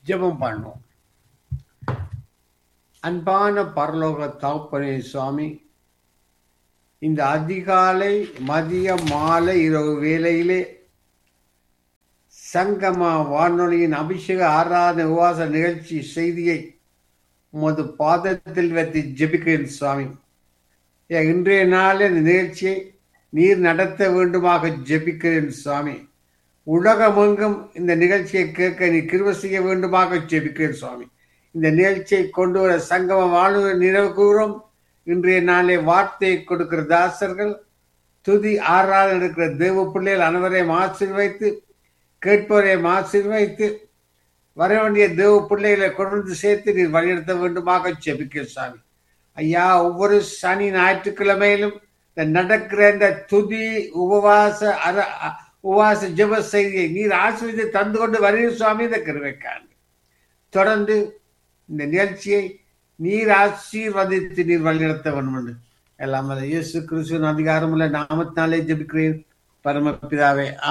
ஜெபம் பண்ணுவோம் அன்பான பரலோக தகப்பனே சுவாமி இந்த அதிகாலை மதிய மாலை இரவு வேளையிலே சங்கமா வானொலியின் அபிஷேக ஆராதனை உபவாச நிகழ்ச்சி செய்தியை உமது பாதத்தில் வைத்து ஜெபிக்கிறேன் சுவாமி ஏ, இன்றைய நாளில் இந்த நிகழ்ச்சியை நீர் நடத்த வேண்டுமாக ஜெபிக்கிறேன் சுவாமி உலகமெங்கும் இந்த நிகழ்ச்சியை கேட்க நீ கிருப செய்ய வேண்டுமாக ஜெபிக்கிறேன் சுவாமி இந்த நிகழ்ச்சியை கொண்டு வர சங்கம வாழ்வு நினைவு கூறும் இன்றைய நாளே வார்த்தையை கொடுக்கிற தாசர்கள் துதி ஆராதனை இருக்கிற தேவ பிள்ளைகள் அனைவரையும் ஆசீர்வைத்து கேட்பவரையும் ஆசீர்வைத்து வர வேண்டிய தேவ பிள்ளைகளை கொண்டு வந்து சேர்த்து நீர் வழிநடத்த வேண்டுமாக ஜெபிக்க சாமி ஐயா ஒவ்வொரு சனி ஞாயிற்றுக்கிழமையிலும் இந்த நடக்கிற இந்த துதி உபவாச அர அ- உபவாச ஜெப செய்தியை நீர் ஆசிரியத்தை தந்து கொண்டு வருகிற சுவாமி இந்த கிருவைக்காண்டு தொடர்ந்து இந்த நிகழ்ச்சியை நீர் ஆசீர்வதித்து நீர் வழிநடத்த வேண்டும் என்று எல்லாம் வல்ல இயேசு கிறிஸ்துவின் அதிகாரமுள்ள நாமத்தினாலே ஜெபிக்கிறேன் பரமபிதாவே